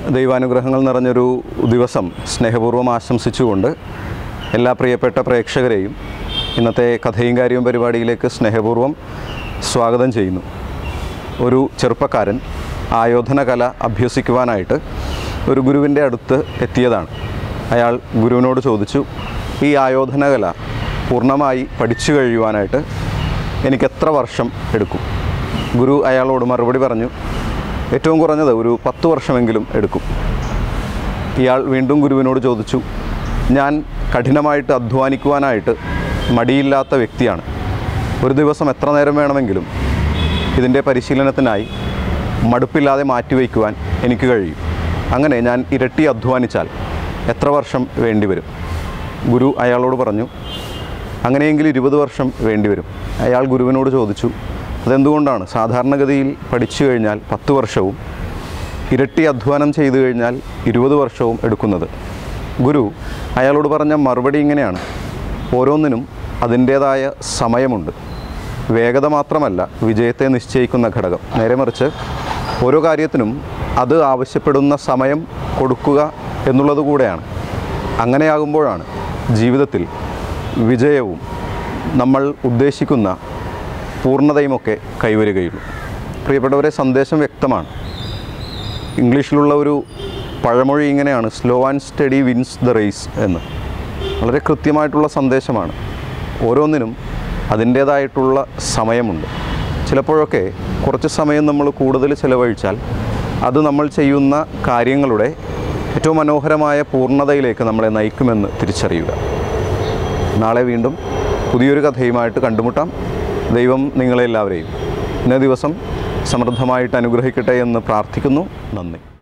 ദൈവാനുഗ്രഹങ്ങൾ നിറഞ്ഞൊരു ദിവസം സ്നേഹപൂർവ്വം ആശംസിച്ചുകൊണ്ട് എല്ലാ പ്രിയപ്പെട്ട പ്രേക്ഷകരെയും ഇന്നത്തെ കഥയും കാര്യവും പരിപാടിയിലേക്ക് സ്നേഹപൂർവ്വം സ്വാഗതം ചെയ്യുന്നു ഒരു ചെറുപ്പക്കാരൻ ആയോധന കല അഭ്യസിക്കുവാനായിട്ട് ഒരു ഗുരുവിൻ്റെ അടുത്ത് എത്തിയതാണ് അയാൾ ഗുരുവിനോട് ചോദിച്ചു ഈ ആയോധന കല പൂർണ്ണമായി പഠിച്ചു കഴിയുവാനായിട്ട് എനിക്ക് എത്ര വർഷം എടുക്കും ഗുരു അയാളോട് മറുപടി പറഞ്ഞു ഏറ്റവും കുറഞ്ഞത് ഒരു പത്ത് വർഷമെങ്കിലും എടുക്കും ഇയാൾ വീണ്ടും ഗുരുവിനോട് ചോദിച്ചു ഞാൻ കഠിനമായിട്ട് അധ്വാനിക്കുവാനായിട്ട് മടിയില്ലാത്ത വ്യക്തിയാണ് ഒരു ദിവസം എത്ര നേരം വേണമെങ്കിലും ഇതിൻ്റെ പരിശീലനത്തിനായി മടുപ്പില്ലാതെ മാറ്റിവെക്കുവാൻ എനിക്ക് കഴിയും അങ്ങനെ ഞാൻ ഇരട്ടി അധ്വാനിച്ചാൽ എത്ര വർഷം വേണ്ടിവരും ഗുരു അയാളോട് പറഞ്ഞു അങ്ങനെയെങ്കിൽ ഇരുപത് വർഷം വേണ്ടിവരും അയാൾ ഗുരുവിനോട് ചോദിച്ചു അതെന്തുകൊണ്ടാണ് സാധാരണഗതിയിൽ പഠിച്ചു കഴിഞ്ഞാൽ പത്ത് വർഷവും ഇരട്ടി അധ്വാനം ചെയ്തു കഴിഞ്ഞാൽ ഇരുപത് വർഷവും എടുക്കുന്നത് ഗുരു അയാളോട് പറഞ്ഞ മറുപടി ഇങ്ങനെയാണ് ഓരോന്നിനും അതിൻ്റേതായ സമയമുണ്ട് വേഗത മാത്രമല്ല വിജയത്തെ നിശ്ചയിക്കുന്ന ഘടകം നേരെ മറിച്ച് ഓരോ കാര്യത്തിനും അത് ആവശ്യപ്പെടുന്ന സമയം കൊടുക്കുക എന്നുള്ളത് കൂടെയാണ് അങ്ങനെയാകുമ്പോഴാണ് ജീവിതത്തിൽ വിജയവും നമ്മൾ ഉദ്ദേശിക്കുന്ന പൂർണ്ണതയുമൊക്കെ കൈവരുകയുള്ളൂ പ്രിയപ്പെട്ടവരെ സന്ദേശം വ്യക്തമാണ് ഇംഗ്ലീഷിലുള്ള ഒരു പഴമൊഴി ഇങ്ങനെയാണ് slow and steady wins the race എന്ന് വളരെ കൃത്യമായിട്ടുള്ള സന്ദേശമാണ് ഓരോന്നിനും അതിൻ്റേതായിട്ടുള്ള സമയമുണ്ട് ചിലപ്പോഴൊക്കെ കുറച്ച് സമയം നമ്മൾ കൂടുതൽ ചിലവഴിച്ചാൽ അത് നമ്മൾ ചെയ്യുന്ന കാര്യങ്ങളുടെ ഏറ്റവും മനോഹരമായ പൂർണ്ണതയിലേക്ക് നമ്മളെ നയിക്കുമെന്ന് തിരിച്ചറിയുക നാളെ വീണ്ടും പുതിയൊരു കഥയുമായിട്ട് കണ്ടുമുട്ടാം ദൈവം നിങ്ങളെല്ലാവരെയും ഇന്നേ ദിവസം സമൃദ്ധമായിട്ട് അനുഗ്രഹിക്കട്ടെ എന്ന് പ്രാർത്ഥിക്കുന്നു നന്ദി